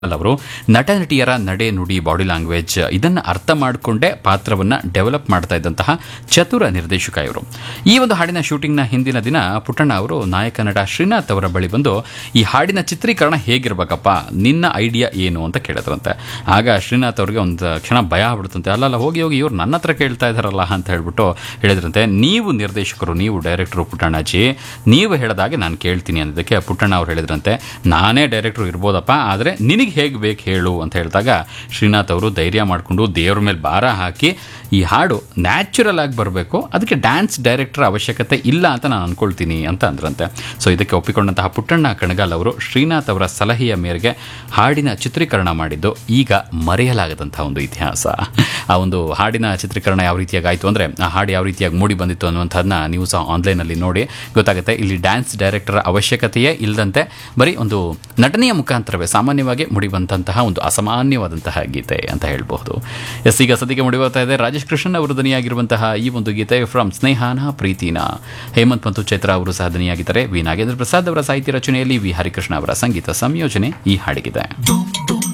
ಅವರು ನಟ ನಟಿಯರ ನಡೆ ನುಡಿ ಬಾಡಿ ಲ್ಯಾಂಗ್ವೇಜ್ ಇದನ್ನು ಅರ್ಥ ಮಾಡಿಕೊಂಡೇ ಪಾತ್ರವನ್ನು ಡೆವಲಪ್ ಮಾಡ್ತಾ ಇದ್ದಂತಹ ಚತುರ ನಿರ್ದೇಶಕ ಇವರು ಈ ಒಂದು ಹಾಡಿನ ಶೂಟಿಂಗ್ನ ಹಿಂದಿನ ದಿನ ಪುಟ್ಟಣ್ಣ ಅವರು ನಾಯಕ ನಟ ಶ್ರೀನಾಥ್ ಅವರ ಬಳಿ ಬಂದು ಈ ಹಾಡಿನ ಚಿತ್ರೀಕರಣ ಹೇಗಿರ್ಬೇಕಪ್ಪ ನಿನ್ನ ಐಡಿಯಾ ಏನು ಅಂತ ಕೇಳಿದ್ರಂತೆ ಆಗ ಶ್ರೀನಾಥ್ ಅವ್ರಿಗೆ ಒಂದು ಕ್ಷಣ ಭಯ ಆಗ್ಬಿಡ್ತಂತೆ ಅಲ್ಲಲ್ಲ ಹೋಗಿ ಹೋಗಿ ಇವ್ರು ನನ್ನ ಹತ್ರ ಕೇಳ್ತಾ ಇದ್ದಾರಲ್ಲ ಅಂತ ಹೇಳ್ಬಿಟ್ಟು ಹೇಳಿದ್ರಂತೆ ನೀವು ನಿರ್ದೇಶಕರು ನೀವು ಡೈರೆಕ್ಟರು ಪುಟ್ಟಣ್ಣಾಜಿ ನೀವು ಹೇಳಿದಾಗೆ ನಾನು ಕೇಳ್ತೀನಿ ಅನ್ನೋದಕ್ಕೆ ಪುಟ್ಟಣ್ಣ ಅವ್ರು ಹೇಳಿದ್ರಂತೆ ನಾನೇ ಡೈರೆಕ್ಟ್ರು ಇರ್ಬೋದಪ್ಪ ಆದರೆ ನಿನಗೆ ಹೇಗೆ ಬೇಕು ಹೇಳು ಅಂತ ಹೇಳಿದಾಗ ಶ್ರೀನಾಥ್ ಅವರು ಧೈರ್ಯ ಮಾಡಿಕೊಂಡು ದೇವ್ರ ಮೇಲೆ ಭಾರ ಹಾಕಿ ಈ ಹಾಡು ನ್ಯಾಚುರಲ್ ಆಗಿ ಬರಬೇಕು ಅದಕ್ಕೆ ಡ್ಯಾನ್ಸ್ ಡೈರೆಕ್ಟರ್ ಅವಶ್ಯಕತೆ ಇಲ್ಲ ಅಂತ ನಾನು ಅನ್ಕೊಳ್ತೀನಿ ಅಂತ ಅಂದ್ರಂತೆ ಸೊ ಇದಕ್ಕೆ ಒಪ್ಪಿಕೊಂಡಂತಹ ಪುಟ್ಟಣ್ಣ ಕಣಗಾಲ್ ಅವರು ಶ್ರೀನಾಥ್ ಅವರ ಸಲಹೆಯ ಮೇರೆಗೆ ಹಾಡಿನ ಚಿತ್ರೀಕರಣ ಮಾಡಿದ್ದು ಈಗ ಮರೆಯಲಾಗದಂತಹ ಒಂದು ಇತಿಹಾಸ ಆ ಒಂದು ಹಾಡಿನ ಚಿತ್ರೀಕರಣ ಯಾವ ರೀತಿಯಾಗಿ ಆಯಿತು ಅಂದರೆ ಆ ಹಾಡು ಯಾವ ರೀತಿಯಾಗಿ ಮೂಡಿ ಬಂದಿತ್ತು ಅನ್ನುವಂಥದ್ದನ್ನ ನೀವು ಸಹ ಆನ್ಲೈನಲ್ಲಿ ನೋಡಿ ಗೊತ್ತಾಗುತ್ತೆ ಇಲ್ಲಿ ಡ್ಯಾನ್ಸ್ ಡೈರೆಕ್ಟರ್ ಅವಶ್ಯಕತೆಯೇ ಇಲ್ಲದಂತೆ ಬರೀ ಒಂದು ನಟನೆಯ ಮುಖಾಂತರವೇ ಸಾಮಾನ್ಯವಾಗಿ ಮುಡಿ ಬಂದಂತಹ ಒಂದು ಅಸಾಮಾನ್ಯವಾದಂತಹ ಗೀತೆ ಅಂತ ಹೇಳ್ಬಹುದು ಎಸ್ ಈಗ ಸದ್ಯಕ್ಕೆ ಮುಡಿ ಬರ್ತಾ ಇದೆ ರಾಜೇಶ್ ಕೃಷ್ಣನ್ ಅವರು ದನಿಯಾಗಿರುವಂತಹ ಈ ಒಂದು ಗೀತೆ ಫ್ರಮ್ ಸ್ನೇಹಾನ ಪ್ರೀತಿನ ಹೇಮಂತ್ ಮತ್ತು ಚೈತ್ರ ಅವರು ಸಹ ದನಿಯಾಗಿದ್ದಾರೆ ವಿ ನಾಗೇಂದ್ರ ಪ್ರಸಾದ್ ಅವರ ಸಾಹಿತ್ಯ ರಚನೆಯಲ್ಲಿ ವಿ ಹರಿಕೃಷ್ಣ ಅವರ ಸಂಗೀತ ಸಂಯೋಜನೆ ಈ ಹಾಡಿಗಿದೆ